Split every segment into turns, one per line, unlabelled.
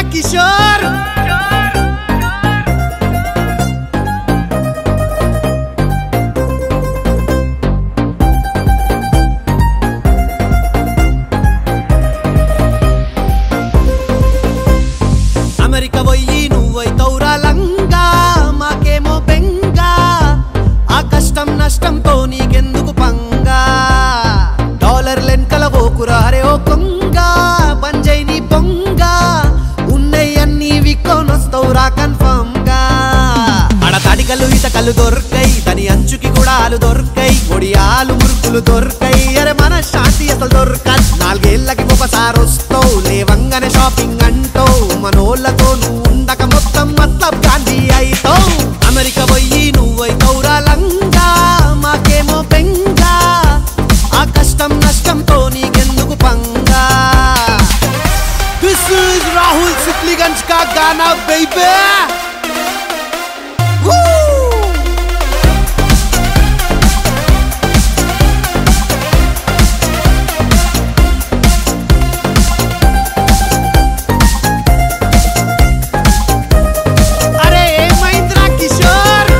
Kishore America పోయి నువ్వైతౌరా లంగా మాకేమో బెంగా ఆ కష్టం నష్టంతో నీకెందుకు పంగా డాలర్ లెన్కల ఓకురా రే ఓ కొంగ పంజై నీ పొంగ ఉన్నయన్నీ విక్కోనొస్తవురా కన్ఫర్మ్ గా ఆడ తడికలు ఇతకలు దొరకై దాని అంచుకి కూడా ఆలు దొరకై ఒడియాలు మురుకులు దొరకై అరే మన శాంతి అసలు దొరక నాలుగేళ్లకి ఒకసారి వస్తావు లేవంగానే షాపింగ్ అంటావు మనోళ్ళతో నువ్వు ఉండక మొత్తం మతలబ్ గాంధీ అయితావు అమెరికా పోయి నువ్వైతవురా లంగా మాకేమో బెంగా ఆ కష్టం నష్టంతో నీకెందుకు పంగా దిస్ ఇస్ రాహుల్ సిప్లిగంజ్ కా గానా బేబీ అరే ఏమైందిరా కిషోర్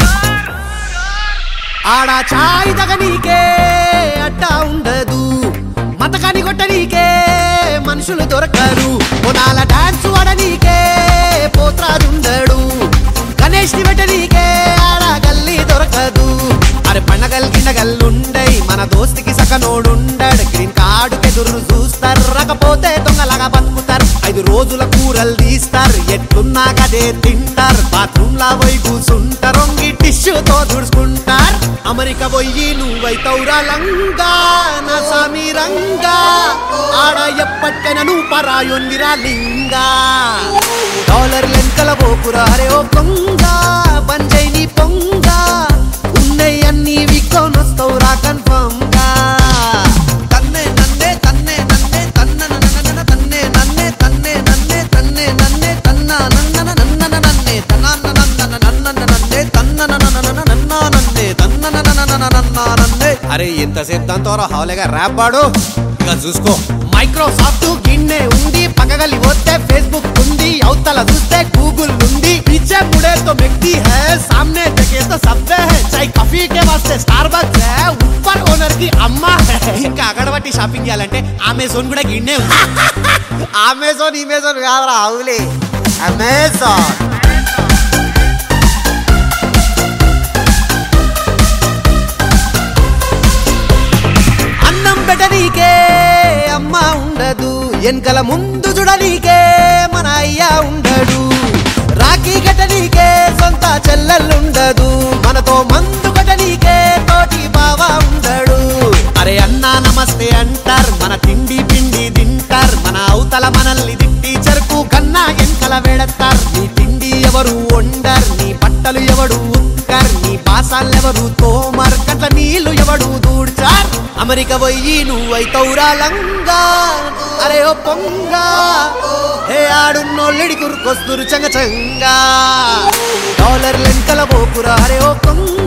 ఆడ చాయ్ నీకే అడ్డా ఉండదు మతకాని కొట్టనీకే మనుషులు దొరకరు పొనాల డాన్స్ వాడనీకే పోత్రాదుండడు గణేష్ ని పెట్టనీకే ఆడ గల్లీ దొరకదు అరే పండగల్ గిండగల్లుండై మన దోస్తికి సకనోడుండడు గ్రీన్ కార్డు ఎదురు చూస్తారు రకపోతే దొంగలాగా బతుకుతారు ఐదు రోజుల కూరలు తీస్తారు ఎట్లున్నా కదే తింటారు బాత్రూమ్ లా పోయి కూసుంటారు ఒంగి టిష్యూతో తుడుచుకుంటారు అమెరికా పోయి నువ్వైతవురా లంగా నా సామి రంగా ఆడ ఎప్పటికైనా నువ్వు పరాయొందిరా లింగా డాలర్ లెంకల పోకురా రే ఓ కొంగ పంజై నీ పొంగ ఉన్నయన్నీ విక్కోనొస్తవురా కన్ఫర్మ్ గా తన్నే నన్నే తన్నే నన్నే తన్న నన్న తన్నే నన్నే తన్నే నన్నే తన్నే నన్నే తన్న నన్న నన్న నన్నే తన్న నన్న నన్న నన్నే తన్న నన్న నన్న నన్నే తన్న నన్న నన్న నన్నే అరే ఎంతసేపు దాంతో హాలేగా ర్యాప్ పాడు ఇక చూసుకో మైక్రోసాఫ్ట్ గిన్నె ఉంది పక్కగలి వస్తే ఫేస్బుక్ ఉంది అవతల చూస్తే గూగుల్ ఉంది पीछे मुड़े तो व्यक्ति है सामने देखे तो सब्वे है चाय కాఫీ के वास्ते స్టార్బక్స్ है ऊपर ఓనర్ కి అమ్మ है ఇంకా అగడబట్టి షాపింగ్ చేయాలంటే అమెజాన్ కూడా గిన్నే ఉంది అమెజాన్ ఇమెజాన్ కాదురా అవులే అమెజాన్ అన్నం పెట్టనీకే అమ్మ ఉండదు వెనకల ముందు చూడనీకే మన అయ్య ఉండడు రాఖీ కట్టనీకే సొంత చెల్లెల్లుండదు మనతో మందు కట్టనీకే తోటి బావ ఉండడు అరే అన్నా నమస్తే అంటారు మన తిండి పిండి తింటారు మన అవతల మనల్ని తిట్టి చెరుకు కన్నా వెనకల వెడతారు నీ తిండి ఎవరు వండర్ నీ బట్టలు ఎవడు ఉత్కర్ నీ బాసాలెవరు తోమర్ కట్ల నీళ్లు ఎవడు దూడ్చార్ అమెరికా పోయి నువ్వైతవురా లంగా అరే ఓ పొంగ ఏ ఆడున్నోళ్ళిడి కురుకొస్తురు చంగ చంగా డాలర్ లెంకల పోకురా అరే ఓ పొంగ